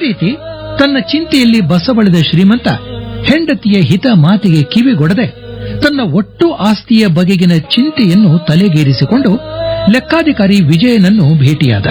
ರೀತಿ ತನ್ನ ಚಿಂತೆಯಲ್ಲಿ ಬಸವಳಿದ ಶ್ರೀಮಂತ ಹೆಂಡತಿಯ ಹಿತ ಮಾತಿಗೆ ಕಿವಿಗೊಡದೆ ತನ್ನ ಒಟ್ಟು ಆಸ್ತಿಯ ಬಗೆಗಿನ ಚಿಂತೆಯನ್ನು ತಲೆಗೇರಿಸಿಕೊಂಡು ಲೆಕ್ಕಾಧಿಕಾರಿ ವಿಜಯನನ್ನು ಭೇಟಿಯಾದ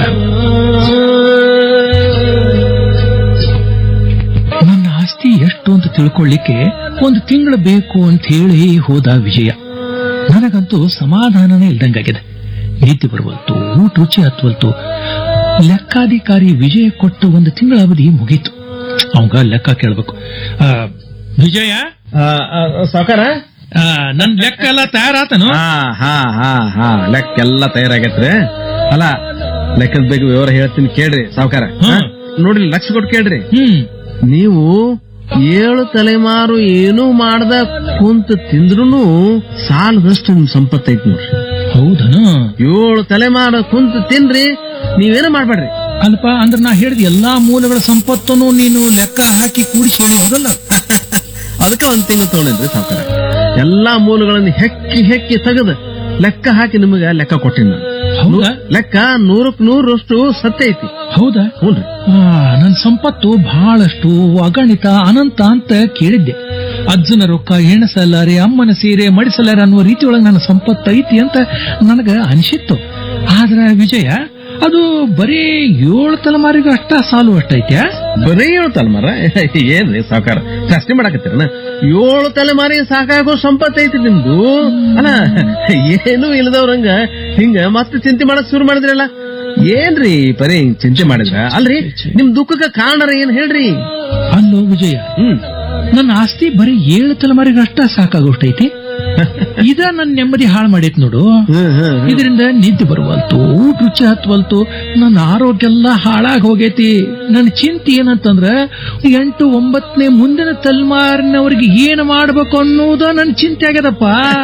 ನನ್ನ ಆಸ್ತಿ ಎಷ್ಟು ಅಂತ ತಿಳ್ಕೊಳ್ಳಿಕ್ಕೆ ಒಂದು ತಿಂಗಳು ಬೇಕು ಅಂತ ಹೇಳಿ ಹೋದ ವಿಜಯ ನನಗಂತೂ ಸಮಾಧಾನನೇ ಇಲ್ದಂಗಾಗಿದೆ ನಿದ್ದೆ ಬರುವಲ್ತು ಊಟ ರುಚಿ ಹತ್ತುವಲ್ತು ಲೆಕ್ಕಾಧಿಕಾರಿ ವಿಜಯ ಕೊಟ್ಟ ಒಂದು ತಿಂಗಳ ಅವಧಿ ಮುಗೀತು ಅವಂಗ ಲೆಕ್ಕ ಕೇಳ್ಬೇಕು ಆ, ವಿಜಯ ಸಾವುಕಾರ ಆ, ನನ್ ಲೆಕ್ಕ ಎಲ್ಲ ತಯಾರಾತನು ಹಾ ಹಾ ಹಾ ಹಾ ಲೆಕ್ಕ ಎಲ್ಲ ತಯಾರಾಗೈತ್ರಿ ಅಲ್ಲ ಲೆಕ್ಕದ ಬಗ್ಗೆ ವಿವರ ಹೇಳ್ತೀನಿ ಕೇಳ್ರಿ ಸಾವುಕಾರ ಹಾ. ನೋಡ್ರಿ ಲಕ್ಷ ಕೊಟ್ಟು ಕೇಳ್ರಿ ಹ್ಮ್ ನೀವು ಏಳು ತಲೆಮಾರು ಏನೂ ಮಾಡ್ದ ಕುಂತ ತಿಂದ್ರುನು ಸಾಲದಷ್ಟು ನಿಮ್ ಸಂಪತ್ತೈತಿ ನೋಡ್ರಿ ಹೌದನ ಏಳು ತಲೆಮಾರು ಕುಂತ ತಿನ್ರಿ ನೀವೇನು ಮಾಡ್ಬೇಡ್ರಿ ಅಲ್ಪ ಅಂದ್ರೆ ನಾ ಹೇಳಿದ ಎಲ್ಲಾ ಮೂಲಗಳ ಸಂಪತ್ತನ್ನು ನೀನು ಲೆಕ್ಕ ಹಾಕಿ ಕೂಡಿಸಿ ಹೇಳಿ ಹೌದಲ್ಲ ಅದಕ್ಕೆ ಒಂದ್ ತಿಂಗಳು ತಗೊಂಡಿದ್ರಿ ಸಾವುಕಾರ ಎಲ್ಲಾ ಮೂಲಗಳನ್ನು ಹೆಕ್ಕಿ ಹೆಕ್ಕಿ ತೆಗೆದು ಲೆಕ್ಕ ಹಾಕಿ ನಿಮಗೆ ಲೆಕ್ಕ ಕೊಟ್ಟಿನಿ ನಾನು ಹೌದಾ ಲೆಕ್ಕ ನೂರಕ್ ನೂರಷ್ಟು ಸತ್ಯ ಐತಿ ಹೌದಾ ಹ್ಞೂನ್ರಿ ಆ, ನನ್ ಸಂಪತ್ತು ಬಹಳಷ್ಟು ಅಗಣಿತ ಅನಂತ ಅಂತ ಕೇಳಿದ್ದೆ ಅಜ್ಜನ ರೊಕ್ಕ ಎಣಸಲಾರೆ ಅಮ್ಮನ ಸೀರೆ ಮಡಿಸಲಾರೆ ಅನ್ನುವ ರೀತಿಯೊಳಗೆ ನನ್ನ ಸಂಪತ್ತು ಐತಿ ಅಂತ ನನಗ ಅನಿಸಿತ್ತು ಆದ್ರ ವಿಜಯ ಅದು ಬರೀ ಏಳು ತಲೆಮಾರಿಗೆ ಅಷ್ಟ ಸಾಲು ಅಷ್ಟೈತ್ಯಾ ಬರೀ ಏಳು ತಲೆಮಾರ ಏನ್ರಿ ಸಾವುಕಾರ ಜಾಸ್ತಿ ಮಾಡಕತ್ತೀರನ ಏಳು ತಲೆಮಾರಿ ಸಾಕಾಗೋ ಸಂಪತ್ತು ಐತಿ ನಿಮ್ದು ಅಲ್ಲ ಏನು ಇಲ್ಲದವ್ರಂಗ ಹಿಂಗ ಮತ್ತೆ ಚಿಂತೆ ಮಾಡಕ್ ಶುರು ಮಾಡಿದ್ರಲ್ಲ ಏನ್ರಿ ಬರೀ ಹಿಂಗ್ ಚಿಂತೆ ಮಾಡಿದ್ರ ಅಲ್ರಿ ನಿಮ್ ದುಃಖಕ್ಕ ಕಾರಣ ಏನ್ ಹೇಳ್ರಿ ಅಲ್ಲೋ ವಿಜಯ ಹ್ಮ್ ನನ್ನ ಆಸ್ತಿ ಬರೀ ಏಳು ತಲೆಮಾರಿಗೆ ಅಷ್ಟ ಸಾಕಾಗೋಷ್ಟೈತಿ ಇದ ನನ್ನ ನೆಮ್ಮದಿ ಹಾಳು ಮಾಡೈತ್ ನೋಡು ಹ್ಮ್ ಹ್ಮ್ ಇದರಿಂದ ನಿದ್ದೆ ಬರುವಲ್ತು ಊಟ ರುಚಿ ಹತ್ವಲ್ತು ನನ್ನ ಆರೋಗ್ಯ ಎಲ್ಲ ಹಾಳಾಗಿ ಹೋಗೈತಿ ನನ್ನ ಚಿಂತೆ ಏನಂತಂದ್ರ ಎಂಟು ಒಂಬತ್ತನೇ ಮುಂದಿನ ತಲೆಮಾರಿನವ್ರಿಗೆ ಏನ್ ಮಾಡ್ಬೇಕು ಅನ್ನೋದ ನನ್ನ ಚಿಂತೆ ಆಗ್ಯದಪ್ಪ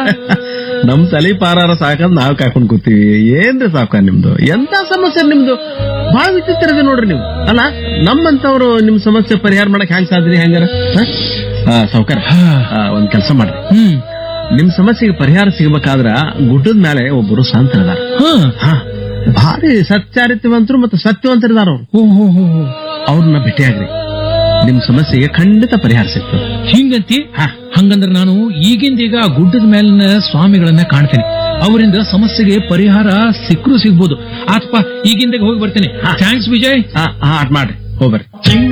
ನಮ್ ತಲೆ ಪಾರಾರ ಸಾಕಂದ್ ನಾವ್ ಕಾಕೊಂಡ್ ಕೂತೀವಿ ಏನ್ರಿ ಸಾಕ ನಿಮ್ದು ಎಂತ ಸಮಸ್ಯೆ ನಿಮ್ದು ಬಹಳ ವಿಚಿತ್ರ ಇದೆ ನೋಡ್ರಿ ನೀವು ಅಲ್ಲ ನಮ್ಮಂತವ್ರು ನಿಮ್ ಸಮಸ್ಯೆ ಪರಿಹಾರ ಮಾಡಕ್ ಹ್ಯಾಂಗ್ ಸಾಧ್ರಿ ಹೆಂಗಾರ ಸಾವುಕಾರ ಹಾ. ಒಂದ್ ಕೆಲಸ ಮಾಡ್ರಿ ಹ್ಮ್ ನಿಮ್ ಸಮಸ್ಯೆಗೆ ಪರಿಹಾರ ಸಿಗಬೇಕಾದ್ರ ಗುಡ್ಡದ ಮೇಲೆ ಒಬ್ಬರು ಸಂತರಿದಾರ ಹಾ ಹಾ ಭಾರಿ ಸತ್ಯಾರಿತ್ಯವಂತರು ಮತ್ತು ಸತ್ಯವಂತರಿದಾರ ಅವ್ರು ಓ ಹೋ ಹೋ ಹೋ. ಅವ್ರನ್ನ ಭೇಟಿಯಾಗ್ರಿ ನಿಮ್ ಸಮಸ್ಯೆಗೆ ಖಂಡಿತ ಪರಿಹಾರ ಸಿಗ್ತದೆ ಹಿಂಗಂತಿ ಹಾ. ಹಂಗಂದ್ರ ನಾನು ಈಗಿಂದೀಗ ಆ ಗುಡ್ಡದ ಮೇಲಿನ ಸ್ವಾಮಿಗಳನ್ನ ಕಾಣ್ತೇನೆ ಅವರಿಂದ ಸಮಸ್ಯೆಗೆ ಪರಿಹಾರ ಸಿಕ್ಕರು ಸಿಗ್ಬೋದು ಆತ್ಪ ಈಗಿಂದಾಗ ಹೋಗಿ ಬರ್ತೇನೆ ಥ್ಯಾಂಕ್ಸ್ ವಿಜಯ್ ಹಾ ಹಾ ಅಟ್ ಮಾಡ್ರಿ ಹೋಗ್ಬರ್ರಿ ಚಿಂಗ